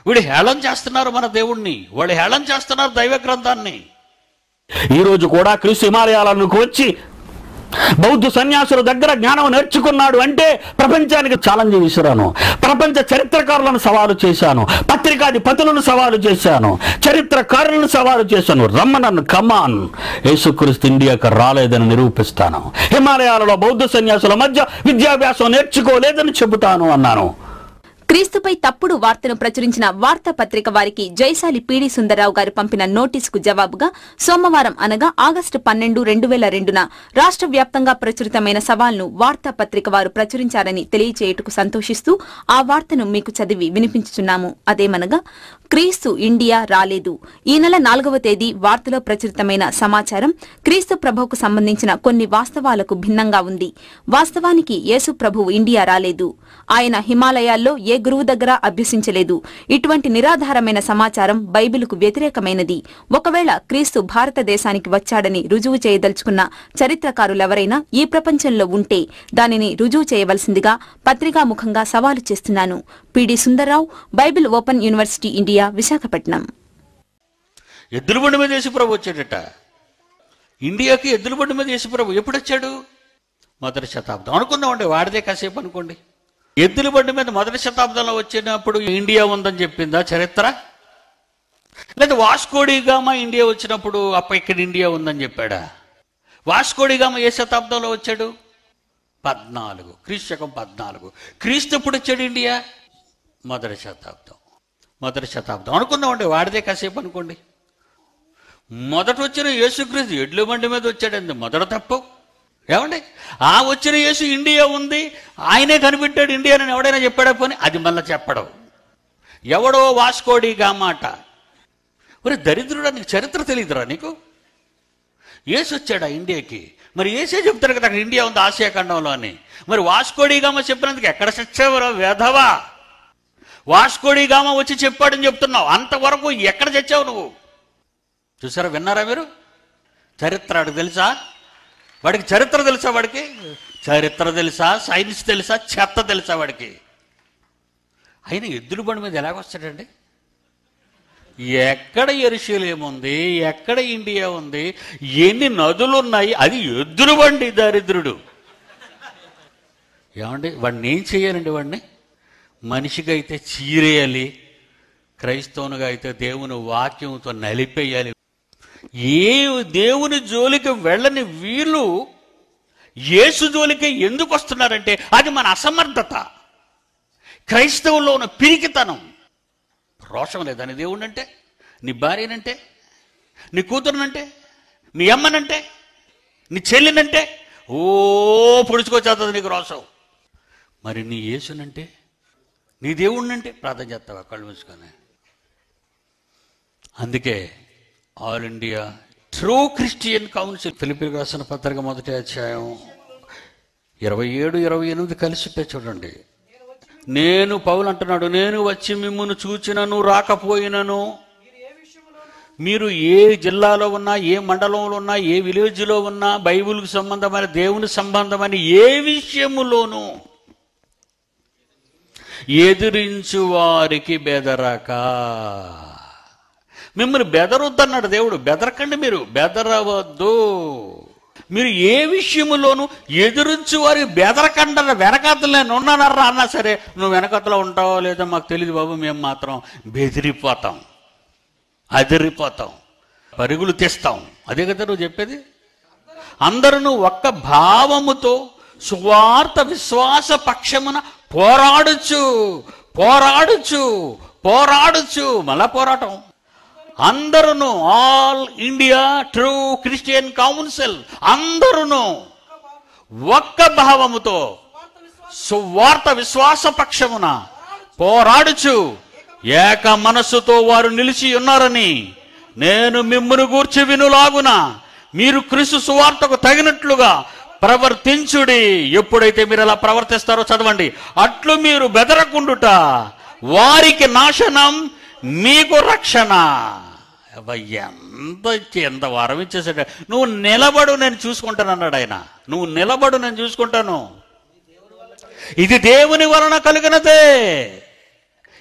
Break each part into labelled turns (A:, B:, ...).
A: వీడు హేళన చేస్తున్నారు మన దేవుణ్ణి వాళ్ళు హేళన చేస్తున్నారు దైవ గ్రంథాన్ని
B: ఈ రోజు కూడా క్రీస్తు హిమాలయాలకు వచ్చి బౌద్ధ సన్యాసుల దగ్గర జ్ఞానం నేర్చుకున్నాడు అంటే ప్రపంచానికి ఛాలెంజ్ విసిరాను ప్రపంచ చరిత్రకారులను సవాలు చేశాను పత్రికాధిపతులను సవాలు చేశాను చరిత్రకారులను సవాలు చేశాను రమ్మనన్ను కమాన్ యేసుక్రీస్తు ఇండియాకు రాలేదని నిరూపిస్తాను హిమాలయాలలో బౌద్ధ సన్యాసుల మధ్య విద్యాభ్యాసం నేర్చుకోలేదని చెబుతాను అన్నాను
C: క్రీస్తుపై తప్పుడు వార్తను ప్రచురించిన వార్తాపత్రిక వారికి జైశాలి పీడి సుందరరావు గారు పంపిన నోటీసుకు జవాబుగా సోమవారం అనగా ఆగస్టు పన్నెండు రెండు వేల రెండున రాష్ట్ర వ్యాప్తంగా ప్రచురితమైన సవాల్ను వార్తాపత్రిక వారు ప్రచురించారని తెలియచేయుటకు సంతోషిస్తూ ఆ వార్తను మీకు చదివి వినిపించుచున్నాము అదేమనగా క్రీస్తు ఇండియా రాలేదు ఈ నెల నాలుగవ తేదీ వార్తలో ప్రచురితమైన సమాచారం క్రీస్తు ప్రభువుకు సంబంధించిన కొన్ని వాస్తవాలకు భిన్నంగా ఉంది వాస్తవానికి యేసు ప్రభువు ఇండియా రాలేదు ఆయన హిమాలయాల్లో ఏ గురువు దగ్గర అభ్యసించలేదు ఇటువంటి నిరాధారమైన సమాచారం బైబిలుకు వ్యతిరేకమైనది ఒకవేళ క్రీస్తు భారతదేశానికి వచ్చాడని రుజువు చేయదలుచుకున్న చరిత్రకారులెవరైనా ఈ ప్రపంచంలో ఉంటే దానిని రుజువు చేయవలసిందిగా పత్రికాముఖంగా సవాలు చేస్తున్నాను PD Sundar Rao Bible open university India Visakhapatnam
A: ఎద్దుల బండి మీద యేసుప్రభు వచ్చాడట ఇండియాకి ఎద్దుల బండి మీద యేసుప్రభు ఎప్పుడు వచ్చాడు మొదటి శతాబ్దం అనుకుందామండి వాడిదే కాసేపు అనుకోండి ఎద్దుల బండి మీద మొదటి శతాబ్దంలో వచ్చినప్పుడు ఇండియా ఉందని చెప్పిందా చరిత్ర లేదా వాస్కోడిగామా ఇండియా వచ్చినప్పుడు అప్ప ఇక్కడ ఇండియా ఉందని చెప్పాడా వాస్కోడిగామా ఏ శతాబ్దంలో వచ్చాడు పద్నాలుగు క్రీస్తు శకం పద్నాలుగు క్రీస్తు ఎప్పుడు వచ్చాడు ఇండియా మొదటి శతాబ్దం మొదటి శతాబ్దం అనుకుందామండి వాడిదే కాసేపు అనుకోండి మొదట వచ్చిన యేసుక్రీస్తు ఎడ్ల బండి మీద వచ్చాడండి మొదట తప్పు ఏమండి ఆ వచ్చిన యేసు ఇండియా ఉంది ఆయనే కనిపెట్టాడు ఇండియా అని ఎవడైనా చెప్పాడా పోనీ అది మళ్ళీ చెప్పడం ఎవడో వాస్కోడి గామాట ఒరే దరిద్రుడా నీకు చరిత్ర తెలియదురా నీకు ఏసు వచ్చాడా ఇండియాకి మరి ఏసే చెప్తారు కదా అక్కడ ఇండియా ఉంది ఆసియా ఖండంలో అని మరి వాస్కోడి గామ చెప్పినందుకు ఎక్కడ చచ్చావురా వేధవా వాస్కోడి గామ వచ్చి చెప్పాడని చెప్తున్నావు అంతవరకు ఎక్కడ చచ్చావు నువ్వు చూసారా విన్నారా మీరు చరిత్ర వాడికి తెలుసా వాడికి చరిత్ర తెలుసా వాడికి చరిత్ర తెలుసా సైన్స్ తెలుసా చెత్త తెలుసా వాడికి అయినా ఎద్దుల బండి మీద ఎలాగొస్తాడండి ఎక్కడ ఎరుశలేం ఉంది ఎక్కడ ఇండియా ఉంది ఎన్ని నదులు ఉన్నాయి అది ఎద్దుల బండి దరిద్రుడు ఏమండి వాడిని ఏం చేయాలండి వాడిని మనిషిగా అయితే చీరేయాలి క్రైస్తవునిగా అయితే దేవుని వాక్యంతో నలిపేయాలి ఏ దేవుని జోలికి వెళ్ళని వీళ్ళు యేసు జోలికి ఎందుకు వస్తున్నారంటే అది మన అసమర్థత క్రైస్తవుల్లో ఉన్న పిరికితనం రోషం లేదా నీ దేవుణ్ణంటే నీ భార్యనంటే నీ కూతురునంటే నీ అమ్మనంటే నీ చెల్లినంటే ఓ పొడుచుకొచ్చేస్తుంది నీకు రోషం మరి నీ యేసునంటే నీ దేవుణ్ణంటే ప్రార్థన చేస్తావా కళ్ళు మూసుకొని అందుకే all India true Christian council ఫిలిపి రాసిన పత్రిక మొదటి అధ్యాయం ఇరవై ఏడు ఇరవై ఎనిమిది కలిసి ఉంటే చూడండి నేను పౌలు అంటున్నాడు నేను వచ్చి మిమ్మల్ని చూచినను రాకపోయినను మీరు ఏ జిల్లాలో ఉన్నా ఏ మండలంలో ఉన్నా ఏ విలేజ్లో ఉన్నా బైబిల్కి సంబంధమైన దేవుని సంబంధమైన ఏ విషయములోనూ ఎదిరించు వారికి బెదరక మిమ్మల్ని బెదరొద్దన్నాడు దేవుడు బెదరకండి మీరు బెదరవద్దు మీరు ఏ విషయములోనూ ఎదురించి వారికి బెదరకండి వెనకాతలు నేను ఉన్నానర్రా అన్నా సరే నువ్వు వెనకతలో ఉంటావో లేదో మాకు తెలియదు బాబు మేము మాత్రం బెదిరిపోతాం అదిరిపోతాం పరుగులు తీస్తాం అదే కదా నువ్వు చెప్పేది అందరూ ఒక్క భావముతో సువార్త విశ్వాస పక్షమున పోరాడుచు పోరాడుచు పోరాడుచు మళ్ళా పోరాటం అందరూ all India true Christian council అందరూ ఒక్క భావముతో సువార్త విశ్వాస పక్షమున పోరాడుచు ఏక మనస్సుతో వారు నిలిచి ఉన్నారని నేను మిమ్మును గూర్చి వినులాగున మీరు క్రీస్తు సువార్తకు తగినట్లుగా ప్రవర్తించుడి ఎప్పుడైతే మీరు అలా ప్రవర్తిస్తారో చదవండి అట్లు మీరు బెదరకుండుట వారికి నాశనం మీకు రక్షణ అబ్బా, ఎంత ఇచ్చి ఎంత వరం ఇచ్చేసాడు నువ్వు నిలబడు నేను చూసుకుంటాను అన్నాడు ఆయన నువ్వు నిలబడు నేను చూసుకుంటాను ఇది దేవుని వలన కలిగినదే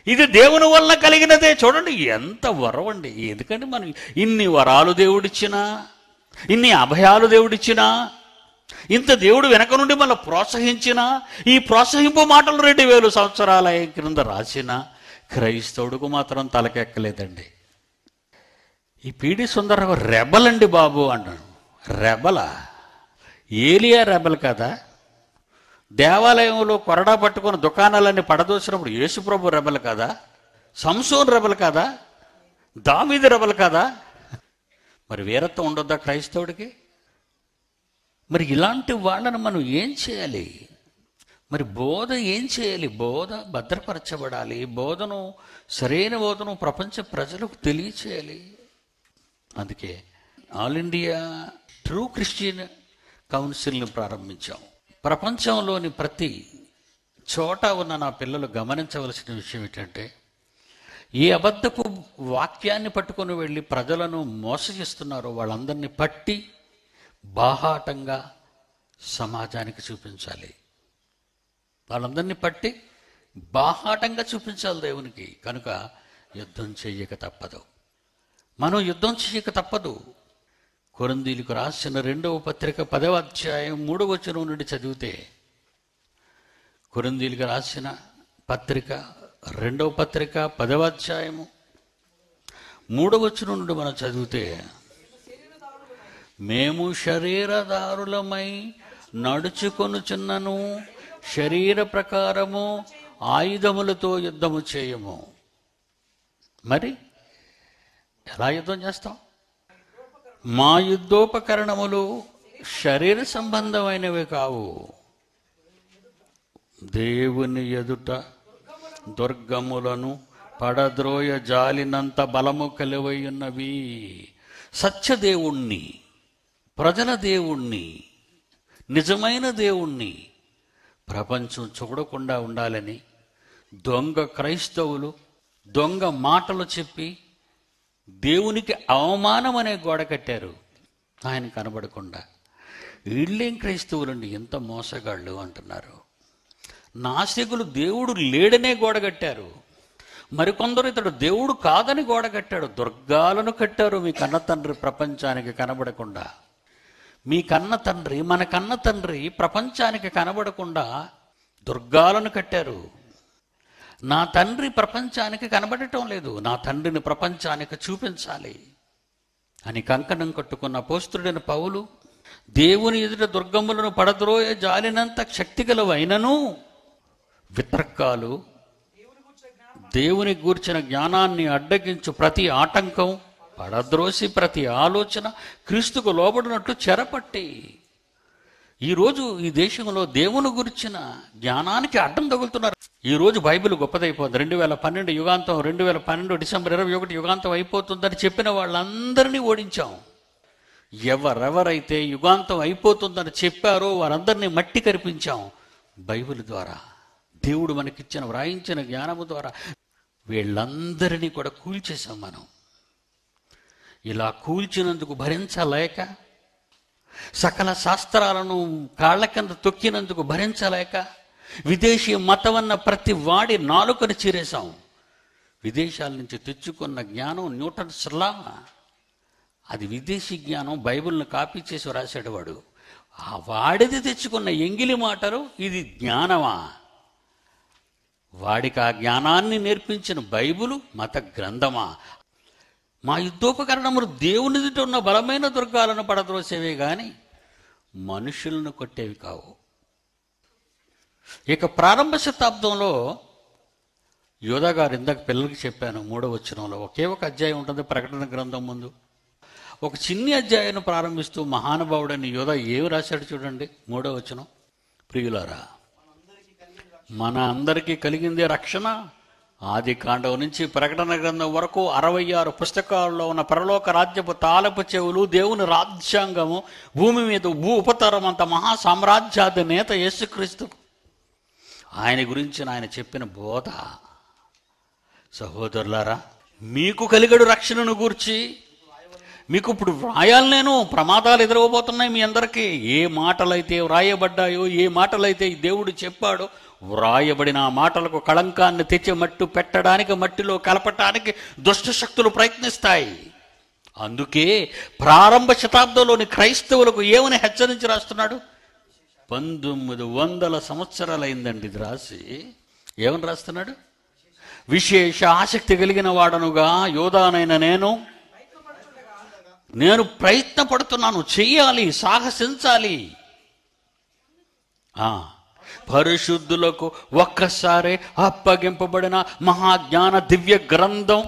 A: ఇది దేవుని వల్ల కలిగినదే చూడండి ఎంత వరం అండి ఎందుకంటే మనం ఇన్ని వరాలు దేవుడిచ్చినా ఇన్ని అభయాలు దేవుడిచ్చినా ఇంత దేవుడు వెనక నుండి మన ప్రోత్సహించిన ఈ ప్రోత్సహింపు మాటలు రెండు వేలు సంవత్సరాల క్రింద రాసిన క్రైస్తవుడికి మాత్రం తలకెక్కలేదండి ఈ పీడి సుందరరావు రెబలండి బాబు అన్నాడు రెబల ఏలియా రెబల్ కదా దేవాలయంలో కొరడా పట్టుకొని దుకాణాలన్నీ పడదోసినప్పుడు యేసుప్రభు రెబల్ కదా సంసోన్ రెబల్ కదా దావీది రెబల్ కదా మరి వీరత్వం ఉండొద్దా క్రైస్తవుడికి మరి ఇలాంటి వాళ్ళను మనం ఏం చేయాలి మరి బోధ ఏం చేయాలి బోధ భద్రపరచబడాలి బోధను సరైన బోధను ప్రపంచ ప్రజలకు తెలియచేయాలి అందుకే ఆల్ ఇండియా ట్రూ క్రిస్టియన్ కౌన్సిల్ని ప్రారంభించాం ప్రపంచంలోని ప్రతి చోట ఉన్న నా పిల్లలు గమనించవలసిన విషయం ఏంటంటే ఏ అబద్ధపు వాక్యాన్ని పట్టుకొని వెళ్ళి ప్రజలను మోసగిస్తున్నారో వాళ్ళందరినీ పట్టి బాహాటంగా సమాజానికి చూపించాలి వాళ్ళందరినీ పట్టి బాహాటంగా చూపించాలి దేవునికి కనుక యుద్ధం చెయ్యక తప్పదు మనం యుద్ధం చేయక తప్పదు కొరందీలకు రాసిన రెండవ పత్రిక పదవ అధ్యాయం మూడవ వచనం నుండి చదివితే కొరందీలకు రాసిన పత్రిక రెండవ పత్రిక పదవ అధ్యాయము మూడవ వచనం నుండి మనం చదివితే మేము శరీరదారులమై నడుచుకొనుచున్నను శరీర ప్రకారము ఆయుధములతో యుద్ధము చేయము మరి ఎలా యుద్ధం చేస్తాం మా యుద్ధోపకరణములు శరీర సంబంధమైనవి కావు దేవుని ఎదుట దుర్గములను పడద్రోయ జాలినంత బలము కలివై ఉన్నవి సత్యదేవుణ్ణి ప్రజల దేవుణ్ణి నిజమైన దేవుణ్ణి ప్రపంచం చూడకుండా ఉండాలని దొంగ క్రైస్తవులు దొంగ మాటలు చెప్పి దేవునికి అవమానం అనే గోడ కట్టారు ఆయన కనబడకుండా వీళ్ళేం క్రైస్తవులండి ఎంత మోసగాళ్ళు అంటున్నారు నాస్తికులు దేవుడు లేడనే గోడ కట్టారు మరికొందరు ఇతడు దేవుడు కాదని గోడ కట్టాడు దుర్గాలను కట్టారు మీ కన్న తండ్రి ప్రపంచానికి కనబడకుండా మీ కన్న తండ్రి మన కన్న తండ్రి ప్రపంచానికి కనబడకుండా దుర్గాలను కట్టారు నా తండ్రి ప్రపంచానికి కనబడటం లేదు నా తండ్రిని ప్రపంచానికి చూపించాలి అని కంకణం కట్టుకున్న పోస్తుడైన పౌలు దేవుని ఎదుట దుర్గములను పడద్రోయ జాలినంత శక్తిగలవైనను వితర్కాలు దేవుని గూర్చిన జ్ఞానాన్ని అడ్డగించు ప్రతి ఆటంకం పడద్రోసి ప్రతి ఆలోచన క్రీస్తుకు లోబడినట్లు చెరపట్టి ఈరోజు ఈ దేశంలో దేవుని గురించిన జ్ఞానానికి అడ్డం తగులుతున్నారు ఈ రోజు బైబిల్ గొప్పదైపోతుంది రెండు వేల పన్నెండు యుగాంతం రెండు వేల పన్నెండు డిసెంబర్ ఇరవై ఒకటి యుగాంతం అయిపోతుందని చెప్పిన వాళ్ళందరినీ ఓడించాం ఎవరెవరైతే యుగాంతం అయిపోతుందని చెప్పారో వారందరినీ మట్టి కరిపించాం బైబిల్ ద్వారా దేవుడు మనకిచ్చిన వ్రాయించిన జ్ఞానము ద్వారా వీళ్ళందరినీ కూడా కూల్చేశాం మనం ఇలా కూల్చినందుకు భరించలేక సకల శాస్త్రాలను కాళ్ళ కింద తొక్కినందుకు భరించలేక విదేశీ మతమన్న ప్రతి వాడి నాలుకను చీరేశాం విదేశాల నుంచి తెచ్చుకున్న జ్ఞానం న్యూటన్ స్లా అది విదేశీ జ్ఞానం బైబిల్ని కాపీ చేసి రాశాడు వాడు ఆ వాడిది తెచ్చుకున్న ఎంగిలి మాటలు ఇది జ్ఞానమా వాడికి ఆ జ్ఞానాన్ని నేర్పించిన బైబిలు మత గ్రంథమా మా యుద్ధోపకరణములు దేవుని ఎదుట ఉన్న బలమైన దుర్గాలను పడద్రోసేవే గాని మనుషులను కొట్టేవి కావు ఇక ప్రారంభ శతాబ్దంలో యోధా గారు ఇందాక పిల్లలకి చెప్పాను మూడవ వచనంలో ఒకే ఒక అధ్యాయం ఉంటుంది ప్రకటన గ్రంథం ముందు ఒక చిన్ని అధ్యాయాన్ని ప్రారంభిస్తూ మహానుభావుడని యోధ ఏమి రాశాడు చూడండి మూడవ వచనం ప్రియులారా మన అందరికీ కలిగిందే రక్షణ ఆది కాండం నుంచి ప్రకటన గ్రంథం వరకు అరవై ఆరు పుస్తకాల్లో ఉన్న పరలోక రాజ్యపు తాలపు చెవులు దేవుని రాజ్యాంగము భూమి మీద భూ ఉపతరం అంత మహా సామ్రాజ్యాది నేత యేసుక్రీస్తు ఆయన గురించి ఆయన చెప్పిన బోధ సహోదరులారా మీకు కలిగడు రక్షణను గూర్చి మీకు ఇప్పుడు వ్రాయాలి నేను ప్రమాదాలు ఎదురవబోతున్నాయి మీ అందరికీ ఏ మాటలైతే వ్రాయబడ్డాయో ఏ మాటలైతే ఈ దేవుడు చెప్పాడో వ్రాయబడిన ఆ మాటలకు కళంకాన్ని తెచ్చి మట్టు పెట్టడానికి మట్టిలో కలపటానికి దుష్ట శక్తులు ప్రయత్నిస్తాయి అందుకే ప్రారంభ శతాబ్దంలోని క్రైస్తవులకు ఏమని హెచ్చరించి రాస్తున్నాడు పంతొమ్మిది వందల సంవత్సరాలైందండి ఇది రాసి ఏమని రాస్తున్నాడు విశేష ఆసక్తి కలిగిన వాడనుగా యోధానైన నేను నేను ప్రయత్నపడుతున్నాను చెయ్యాలి సాహసించాలి ఆ, పరిశుద్ధులకు ఒక్కసారే అప్పగింపబడిన మహాజ్ఞాన దివ్య గ్రంథం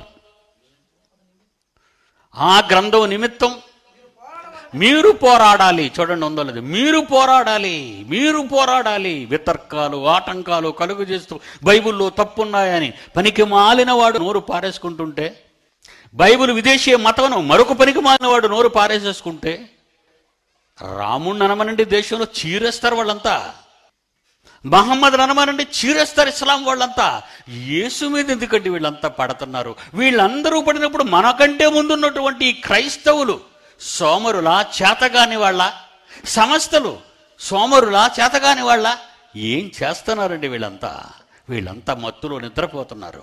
A: ఆ గ్రంథం నిమిత్తం మీరు పోరాడాలి చూడండి ఉందో లేదు మీరు పోరాడాలి మీరు పోరాడాలి వితర్కాలు ఆటంకాలు కలుగు చేస్తూ బైబిల్లో తప్పున్నాయని పనికి మాలిన వాడు నోరు పారేసుకుంటుంటే బైబిల్ విదేశీ మతమును మరొక పనికి మాలిన వాడు నోరు పారేసేసుకుంటే రాముణ్ణి అనమనండి దేశంలో చీరేస్తారు వాళ్ళంతా మహమ్మద్ అనమనండి చీరేస్తారు ఇస్లాం వాళ్ళంతా యేసు మీద ఎందుకంటే వీళ్ళంతా పడుతున్నారు వీళ్ళందరూ పడినప్పుడు మనకంటే ముందున్నటువంటి ఈ క్రైస్తవులు సోమరుల చేతగాని వాళ్ళ సంస్థలు సోమరుల చేతగాని వాళ్ళ ఏం చేస్తున్నారండి వీళ్ళంతా వీళ్ళంతా మత్తులో నిద్రపోతున్నారు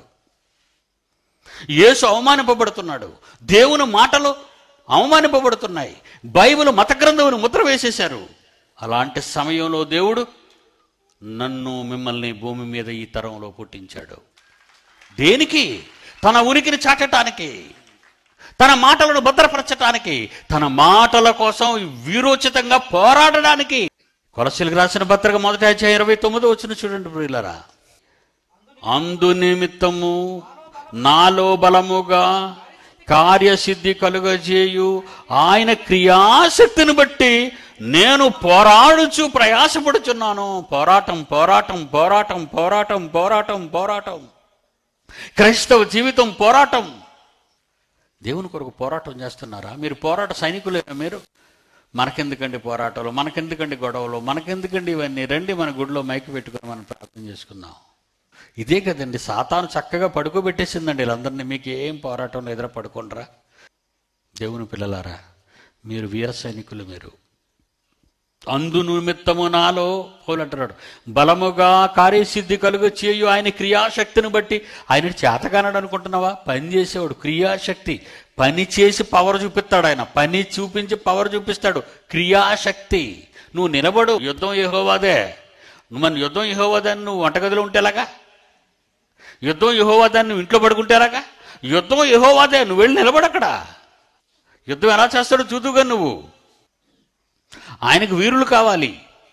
A: యేసు అవమానింపబడుతున్నాడు దేవుని మాటలు అవమానింపబడుతున్నాయి బైబిల్ మత గ్రంథమును ముద్ర వేసేశారు అలాంటి సమయంలో దేవుడు నన్ను మిమ్మల్ని భూమి మీద ఈ తరంలో పుట్టించాడు దేనికి తన ఉనికిని చాటటానికి తన మాటలను భద్రపరచటానికి తన మాటల కోసం వీరోచితంగా పోరాడడానికి కొలసీలకు రాసిన పత్రిక మొదటి అధ్యాయం ఇరవై తొమ్మిది వచ్చిన చూడండి ప్రియులరా అందు నిమిత్తము నాలో బలముగా కార్యసిద్ధి కలుగజేయు ఆయన క్రియాశక్తిని బట్టి నేను పోరాడుచు ప్రయాసపడుచున్నాను పోరాటం పోరాటం పోరాటం పోరాటం పోరాటం పోరాటం క్రైస్తవ జీవితం పోరాటం దేవుని కొరకు పోరాటం చేస్తున్నారా మీరు పోరాట సైనికులేనా మీరు మనకెందుకండి పోరాటాలు మనకెందుకండి గొడవలు మనకెందుకండి ఇవన్నీ రండి మన గుడిలో మైకి పెట్టుకొని మనం ప్రార్థన చేసుకుందాం ఇదే కదండి సాతాను చక్కగా పడుకోబెట్టేసిందండి వీళ్ళందరినీ మీకు ఏం పోరాటం ఎదుర పడుకోండిరా దేవుని పిల్లలారా మీరు వీర సైనికులు మీరు అందు నిమిత్తము నాలో పోలంటున్నాడు బలముగా కార్యసిద్ధి కలుగు చేయు ఆయన క్రియాశక్తిని బట్టి ఆయన చేతగానడు అనుకుంటున్నావా పని చేసేవాడు క్రియాశక్తి పని చేసి పవర్ చూపిస్తాడు ఆయన పని చూపించి పవర్ చూపిస్తాడు క్రియాశక్తి నువ్వు నిలబడు యుద్ధం యెహోవాదే నువ్వు మన యుద్ధం యెహోవాదని నువ్వు వంటగదిలో ఉంటేలాగా యుద్ధం యెహోవాదని నువ్వు ఇంట్లో పడుకుంటేలాగా యుద్ధం యెహోవాదే నువ్వు వెళ్ళి నిలబడక్కడ యుద్ధం ఎలా చేస్తాడో చూదుగా నువ్వు ఆయనకు వీరులు కావాలి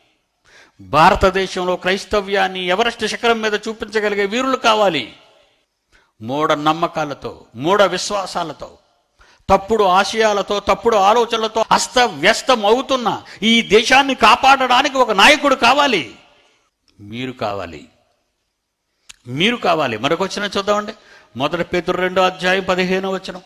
A: భారతదేశంలో క్రైస్తవ్యాన్ని ఎవరెస్ట్ శిఖరం మీద చూపించగలిగే వీరులు కావాలి మూఢ నమ్మకాలతో మూఢ విశ్వాసాలతో తప్పుడు ఆశయాలతో తప్పుడు ఆలోచనలతో అస్తవ్యస్తం అవుతున్న ఈ దేశాన్ని కాపాడడానికి ఒక నాయకుడు కావాలి మీరు కావాలి మీరు కావాలి మరొకొచ్చిన చూద్దామండి మొదటి పేతురు రెండో అధ్యాయం పదిహేను వచనం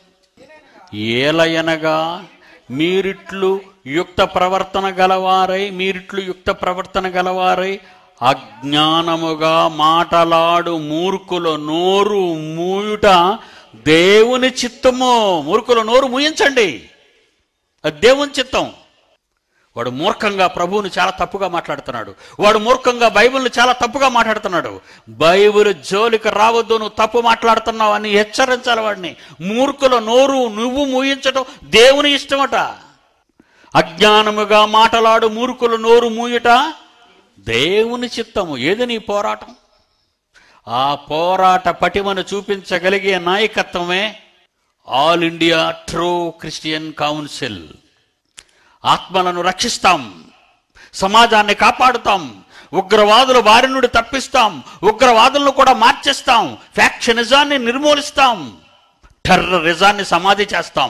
A: ఏలయనగా మీరిట్లు యుక్త ప్రవర్తన గలవారై మీరిట్లు యుక్త ప్రవర్తన గలవారై అజ్ఞానముగా మాటలాడు మూర్ఖుల నోరు మూయుట దేవుని చిత్తము మూర్ఖుల నోరు మూయించండి అది దేవుని చిత్తం వాడు మూర్ఖంగా ప్రభువుని చాలా తప్పుగా మాట్లాడుతున్నాడు వాడు మూర్ఖంగా బైబిల్ని చాలా తప్పుగా మాట్లాడుతున్నాడు బైబిల్ జోలికి రావద్దు నువ్వు తప్పు మాట్లాడుతున్నావు అని హెచ్చరించాలి వాడిని మూర్ఖుల నోరు నువ్వు మూయించడం దేవుని ఇష్టమట అజ్ఞానముగా మాటలాడు మూర్ఖుల నోరు మూయుట దేవుని చిత్తము ఏది నీ పోరాటం ఆ పోరాట పటిమను చూపించగలిగే నాయకత్వమే all India true Christian council ఆత్మలను రక్షిస్తాం సమాజాన్ని కాపాడుతాం ఉగ్రవాదుల బారి నుండి తప్పిస్తాం ఉగ్రవాదులను కూడా మార్చేస్తాం ఫ్యాక్షనిజాన్ని నిర్మూలిస్తాం టెర్రరిజాన్ని సమాధి చేస్తాం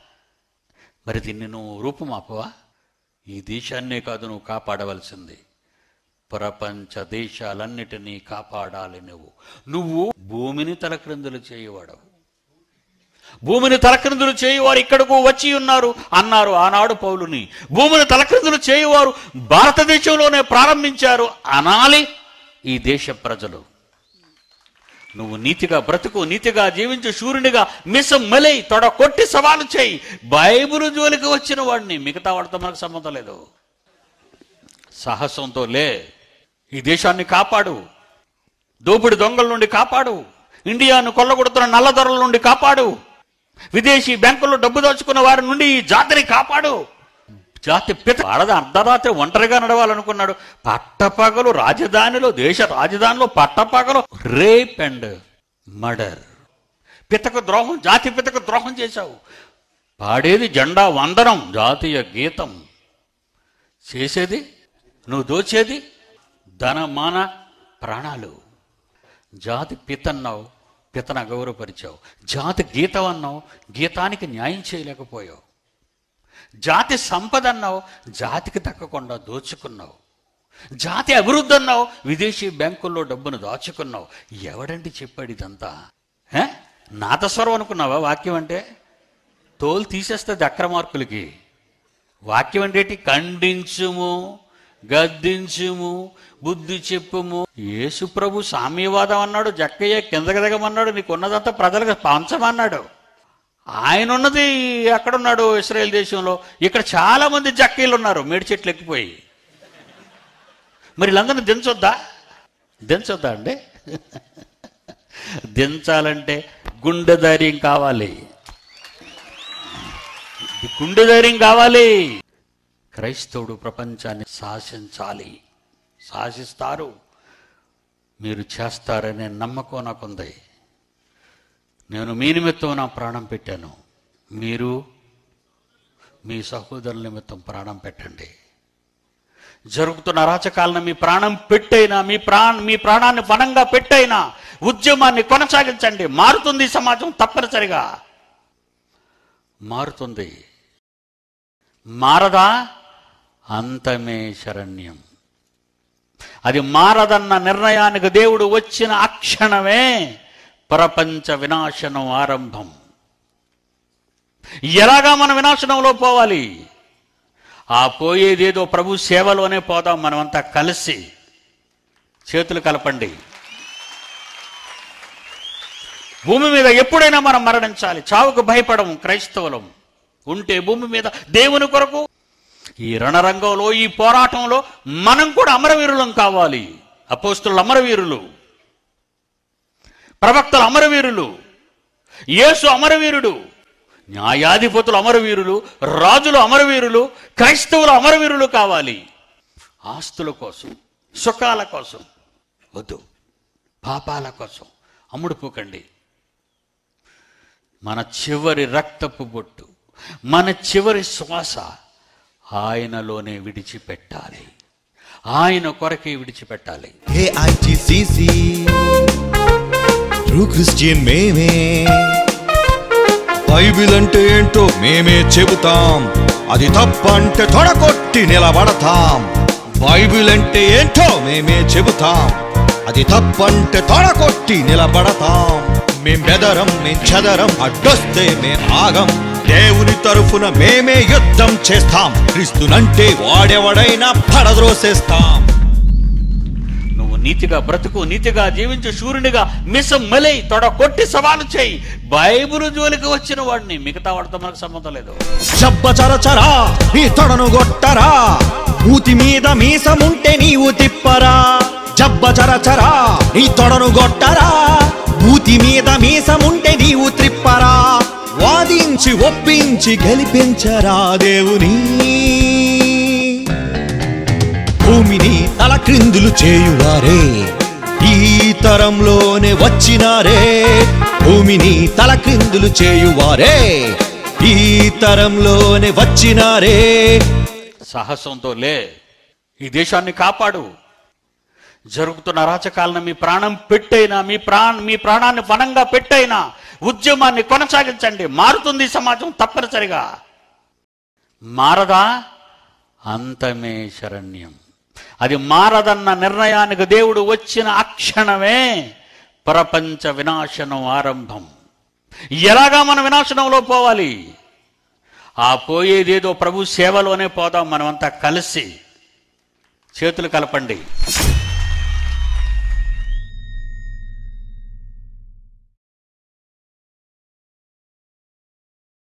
A: మరి దీన్ని నువ్వు రూపుమాపవా ఈ దేశాన్నే కాదు నువ్వు కాపాడవలసింది ప్రపంచ దేశాలన్నిటినీ కాపాడాలి నువ్వు నువ్వు భూమిని తలక్రిందులు చేయవాడవు భూమిని తలక్రిందులు చేయువారు ఇక్కడకు వచ్చి ఉన్నారు అన్నారు ఆనాడు పౌలుని భూమిని తలక్రిందులు చేయువారు భారతదేశంలోనే ప్రారంభించారు అనాలి ఈ దేశ ప్రజలు నువ్వు నీతిగా బ్రతుకు నీతిగా జీవించు శూరునిగా మిసం మలై తొడ కొట్టి సవాలు చేయి బైబిల్ జోలికి వచ్చిన వాడిని మిగతా వాడితో మనకు సంబంధం లేదు సాహసంతో లే ఈ దేశాన్ని కాపాడు దోపిడి దొంగల నుండి కాపాడు ఇండియాను కొల్లగొడుతున్న నల్లధరల నుండి కాపాడు విదేశీ బ్యాంకుల్లో డబ్బు దాచుకున్న వారి నుండి ఈ జాతిని కాపాడు జాతి పిత ఆడద అర్ధరాత్రి ఒంటరిగా నడవాలనుకున్నాడు పట్టపగలు రాజధానిలో దేశ రాజధానిలో పట్టపగలు రేప్ అండ్ మర్డర్ పితకు ద్రోహం జాతి పితకు ద్రోహం చేశావు పాడేది జెండా వందనం జాతీయ గీతం చేసేది నువ్వు దోచేది ధన మాన ప్రాణాలు జాతి పితన్నావు పితన గౌరవపరిచావు జాతి గీతం అన్నావు గీతానికి న్యాయం చేయలేకపోయావు జాతి సంపద అన్నావు జాతికి తక్కకుండా దోచుకున్నావు జాతి అభివృద్ధి అన్నావు విదేశీ బ్యాంకుల్లో డబ్బును దాచుకున్నావు ఎవడండి చెప్పాడు ఇదంతా హే? నాదస్వరం అనుకున్నావా వాక్యం అంటే తోలు తీసేస్తుంది అక్రమార్కులకి వాక్యం అంటే ఏంటి? ఖండించుము గద్దించుము బుద్ధి చెప్పుము యేసు ప్రభు సామ్యవాదం అన్నాడు జక్కయ్య కిందకి దిగమన్నాడు నీకున్నదంతా ప్రజలకు పంచమన్నాడు ఆయన ఉన్నది ఎక్కడున్నాడు ఇస్రాయేల్ దేశంలో ఇక్కడ చాలా మంది జక్కీలు ఉన్నారు మేడి చెట్లు ఎక్కిపోయి మరి వీళ్ళందరినీ దించొద్దా దించొద్దా అండి దించాలంటే గుండె ధైర్యం కావాలి గుండె ధైర్యం కావాలి క్రైస్తవుడు ప్రపంచాన్ని శాసించాలి శాసిస్తారు మీరు చేస్తారనే నమ్మకం నాకుంది నేను మీ నిమిత్తం నా ప్రాణం పెట్టాను మీరు మీ సహోదరుల నిమిత్తం ప్రాణం పెట్టండి జరుగుతున్న అరాచకాలను మీ ప్రాణం పెట్టైనా మీ ప్రాణ మీ ప్రాణాన్ని పణంగా పెట్టైనా ఉద్యమాన్ని కొనసాగించండి మారుతుంది ఈ సమాజం తప్పనిసరిగా మారుతుంది మారదా అంతమే శరణ్యం అది మారదన్న నిర్ణయానికి దేవుడు వచ్చిన అక్షణమే ప్రపంచ వినాశనం ఆరంభం ఎలాగా మన వినాశనంలో పోవాలి ఆ పోయేదేదో ప్రభు సేవలోనే పోదాం మనమంతా కలిసి చేతులు కలపండి భూమి మీద ఎప్పుడైనా మనం మరణించాలి చావుకు భయపడం క్రైస్తవులం ఉంటే భూమి మీద దేవుని కొరకు ఈ రణరంగంలో ఈ పోరాటంలో మనం కూడా అమరవీరులం కావాలి అపోస్తులు అమరవీరులు ప్రవక్తలు అమరవీరులు యేసు అమరవీరుడు న్యాయాధిపతులు అమరవీరులు రాజులు అమరవీరులు క్రైస్తవులు అమరవీరులు కావాలి ఆస్తుల కోసం సుఖాల కోసం వద్దు పాపాల కోసం అమ్ముడుపోకండి మన చివరి రక్తపు బొట్టు మన చివరి శ్వాస ఆయనలోనే విడిచిపెట్టాలి ఆయన కొరకే విడిచిపెట్టాలి
D: ఏఐటిసిసి ట్రూ క్రిస్టియన్ మేమే బైబిల్ అంటే ఏంటో మేమే చెబుతాం అది తప్పంటే తొడగొట్టి నిలబడతాం బైబిల్ అంటే ఏంటో మేమే చెబుతాం అది తప్పంటే తొడగొట్టి నిలబడతాం మేం బెదరం మేం చెదరం అడ్డొస్తే మేం ఆగం దేవుని తరఫున మేమే యుద్ధం చేస్తాం క్రీస్తునంటే వాడెవడైనా పడద్రోసేస్తాం
A: నువ్వు నీతిగా బ్రతుకు నీతిగా జీవించు శూరునిగా మిసం మలై తొడ కొట్టి సవాలు చేయి బైబిల్ జోలికి వచ్చిన వాడిని మిగతా వాడితో మనకు సంబంధం లేదు
D: జబ్బ చరచరా నీ తొడను గొట్టరా మూతి మీద మీసముంటే నీవు తిప్పరా జబ్బ చరచరా నీ తొడను గొట్టరా మూతి మీద మీసముంటే నీవు త్రిప్పరా వాదించి ఒప్పించి గెలిపించరా దేవుని భూమిని తల క్రిందులు చేయువారే ఈ తరంలోనే వచ్చినారే భూమిని తల క్రిందులు చేయువారే ఈ తరంలోనే వచ్చినారే
A: సాహసంతో లే ఈ దేశాన్ని కాపాడు జరుగుతున్న అరాచకాలను మీ ప్రాణం పెట్టైనా మీ ప్రాణ మీ ప్రాణాన్ని పణంగా పెట్టైనా ఉద్యమాన్ని కొనసాగించండి మారుతుంది ఈ సమాజం తప్పనిసరిగా మారదా అంతమే శరణ్యం అది మారదన్న నిర్ణయానికి దేవుడు వచ్చిన అక్షణమే ప్రపంచ వినాశనం ఆరంభం ఎలాగా మన వినాశనంలో పోవాలి ఆ పోయేదేదో ప్రభు సేవలోనే పోదాం మనమంతా కలిసి చేతులు కలపండి